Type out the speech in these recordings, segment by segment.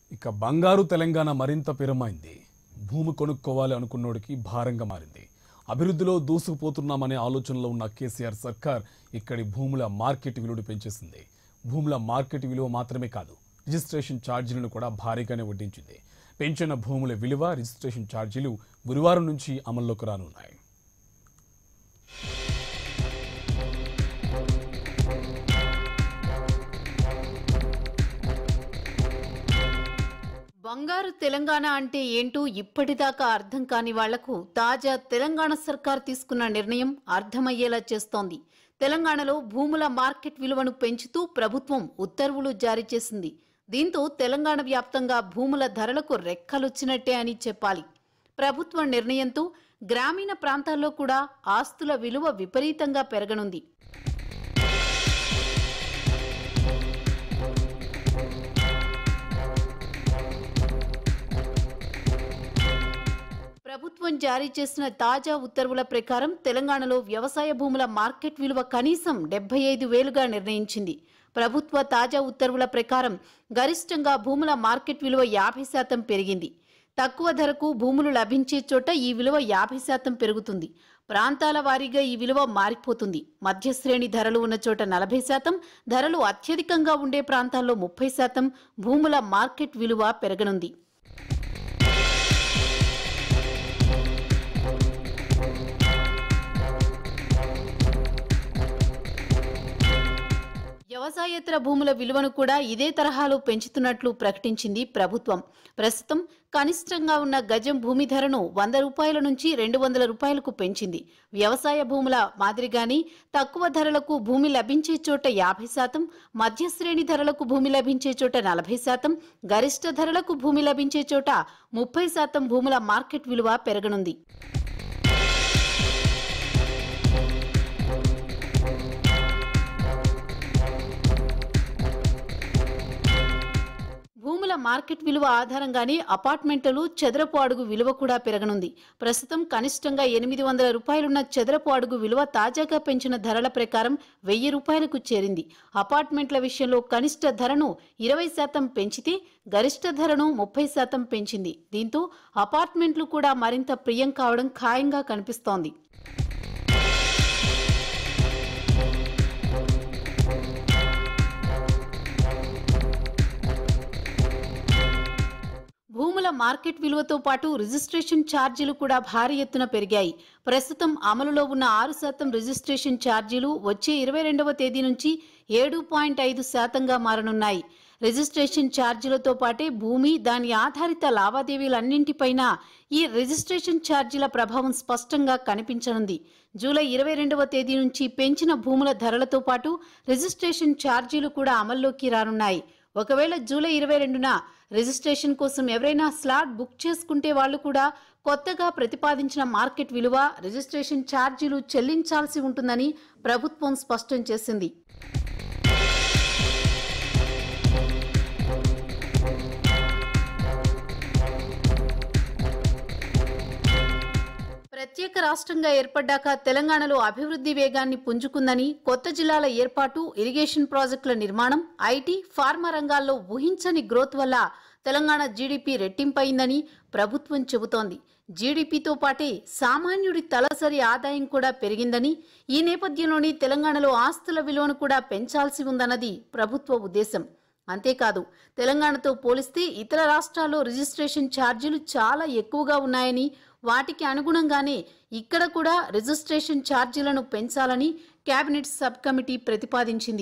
ఇక బంగారు తెలంగాణ మరింత పిరమైంది భూమి కొనుక్కోవాలి అనుకున్నోడికి భారంగా మారింది అభివృద్ధిలో దూసుకుపోతున్నామనే ఆలోచనలో ఉన్న కేసీఆర్ సర్కార్ ఇక్కడి భూముల మార్కెట్ విలువను పెంచేసింది భూముల మార్కెట్ విలువ మాత్రమే కాదు రిజిస్ట్రేషన్ ఛార్జీలను కూడా భారీగానే వడ్డించింది పెంచిన భూముల విలువ రిజిస్ట్రేషన్ ఛార్జీలు గురువారం నుంచి అమల్లోకి రానున్నాయి బంగారు తెలంగాణ అంటే ఏంటో ఇప్పటిదాకా అర్థం కాని వాళ్లకు తాజా తెలంగాణ సర్కార్ తీసుకున్న నిర్ణయం అర్థమయ్యేలా చేస్తోంది తెలంగాణలో భూముల మార్కెట్ విలువను పెంచుతూ ప్రభుత్వం ఉత్తర్వులు జారీ చేసింది దీంతో తెలంగాణ వ్యాప్తంగా భూముల ధరలకు రెక్కలొచ్చినట్టే అని చెప్పాలి ప్రభుత్వ నిర్ణయంతో గ్రామీణ ప్రాంతాల్లో కూడా ఆస్తుల విలువ విపరీతంగా పెరగనుంది ప్రభుత్వం జారీ చేసిన తాజా ఉత్తర్వుల ప్రకారం తెలంగాణలో వ్యవసాయ భూముల మార్కెట్ విలువ కనీసం డెబ్బై ఐదు వేలుగా నిర్ణయించింది ప్రభుత్వ తాజా ఉత్తర్వుల ప్రకారం గరిష్టంగా భూముల మార్కెట్ విలువ యాభై శాతం పెరిగింది తక్కువ ధరకు భూములు లభించే చోట ఈ విలువ యాభై శాతం పెరుగుతుంది ప్రాంతాల వారీగా ఈ విలువ మారిపోతుంది మధ్యశ్రేణి ధరలు ఉన్న చోట నలభై శాతం ధరలు అత్యధికంగా ఉండే ప్రాంతాల్లో ముప్పై శాతం భూముల మార్కెట్ విలువ పెరగనుంది వ్యవసాయేతర భూముల విలువను కూడా ఇదే తరహాలో పెంచుతున్నట్లు ప్రకటించింది ప్రభుత్వం ప్రస్తుతం కనిష్టంగా ఉన్న గజం భూమి ధరను వంద రూపాయల నుంచి రెండు వందల రూపాయలకు పెంచింది వ్యవసాయ భూముల మాదిరిగానే తక్కువ ధరలకు భూమి లభించే చోట యాభై శాతం మధ్యశ్రేణి ధరలకు భూమి లభించే చోట నలభై శాతం గరిష్ట ధరలకు భూమి లభించే చోట ముప్పై శాతం భూముల మార్కెట్ విలువ పెరగనుంది భూముల మార్కెట్ విలువ ఆధారంగానే అపార్ట్మెంట్లు చదరపు అడుగు విలువ కూడా పెరగనుంది ప్రస్తుతం కనిష్టంగా ఎనిమిది వందల రూపాయలున్న చదరపు అడుగు విలువ తాజాగా పెంచిన ధరల ప్రకారం వెయ్యి రూపాయలకు చేరింది అపార్ట్మెంట్ల విషయంలో కనిష్ట ధరను ఇరవై శాతం పెంచితే గరిష్ట ధరను ముప్పై శాతం పెంచింది దీంతో అపార్ట్మెంట్లు కూడా మరింత ప్రియం కావడం ఖాయంగా కనిపిస్తోంది భూముల మార్కెట్ విలువతో పాటు రిజిస్ట్రేషన్ ఛార్జీలు కూడా భారీ ఎత్తున పెరిగాయి ప్రస్తుతం అమలులో ఉన్న ఆరు శాతం రిజిస్ట్రేషన్ ఛార్జీలు వచ్చే ఇరవై రెండవ తేదీ నుంచి ఏడు పాయింట్ ఐదు శాతంగా మారనున్నాయి రిజిస్ట్రేషన్ ఛార్జీలతో పాటే భూమి దాని ఆధారిత లావాదేవీలన్నింటిపైన ఈ రిజిస్ట్రేషన్ ఛార్జీల ప్రభావం స్పష్టంగా కనిపించనుంది జూలై ఇరవై రెండవ తేదీ నుంచి పెంచిన భూముల ధరలతో పాటు రిజిస్ట్రేషన్ ఛార్జీలు కూడా అమల్లోకి రానున్నాయి ఒకవేళ జూలై ఇరవై రెండున రిజిస్ట్రేషన్ కోసం ఎవరైనా స్లాట్ బుక్ చేసుకుంటే వాళ్ళు కూడా కొత్తగా ప్రతిపాదించిన మార్కెట్ విలువ రిజిస్ట్రేషన్ ఛార్జీలు చెల్లించాల్సి ఉంటుందని ప్రభుత్వం స్పష్టం చేసింది ప్రత్యేక రాష్ట్రంగా ఏర్పడ్డాక తెలంగాణలో అభివృద్ధి వేగాన్ని పుంజుకుందని కొత్త జిల్లాల ఏర్పాటు ఇరిగేషన్ ప్రాజెక్టుల నిర్మాణం ఐటీ ఫార్మా రంగాల్లో ఊహించని గ్రోత్ వల్ల తెలంగాణ జీడీపీ రెట్టింపైందని ప్రభుత్వం చెబుతోంది జీడీపీతో పాటే సామాన్యుడి తలసరి ఆదాయం కూడా పెరిగిందని ఈ నేపథ్యంలోనే తెలంగాణలో ఆస్తుల విలువను కూడా పెంచాల్సి ఉందన్నది ప్రభుత్వ ఉద్దేశం అంతేకాదు తెలంగాణతో పోలిస్తే ఇతర రాష్ట్రాల్లో రిజిస్ట్రేషన్ ఛార్జీలు చాలా ఎక్కువగా ఉన్నాయని వాటికి అనుగుణంగానే ఇక్కడ కూడా రిజిస్ట్రేషన్ ఛార్జీలను పెంచాలని కేబినెట్ సబ్ కమిటీ ప్రతిపాదించింది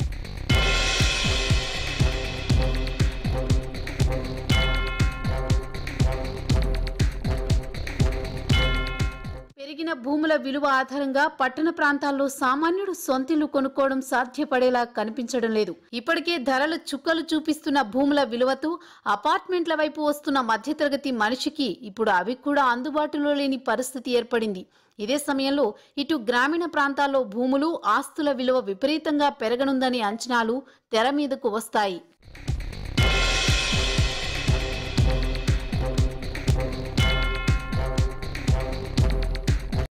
పెరిగిన భూముల విలువ ఆధారంగా పట్టణ ప్రాంతాల్లో సామాన్యుడు సొంతిల్లు కొనుక్కోవడం సాధ్యపడేలా కనిపించడం లేదు ఇప్పటికే ధరలు చుక్కలు చూపిస్తున్న భూముల విలువతో అపార్ట్మెంట్ల వైపు వస్తున్న మధ్యతరగతి మనిషికి ఇప్పుడు అవి కూడా అందుబాటులో లేని పరిస్థితి ఏర్పడింది ఇదే సమయంలో ఇటు గ్రామీణ ప్రాంతాల్లో భూములు ఆస్తుల విలువ విపరీతంగా పెరగనుందని అంచనాలు తెర మీదకు వస్తాయి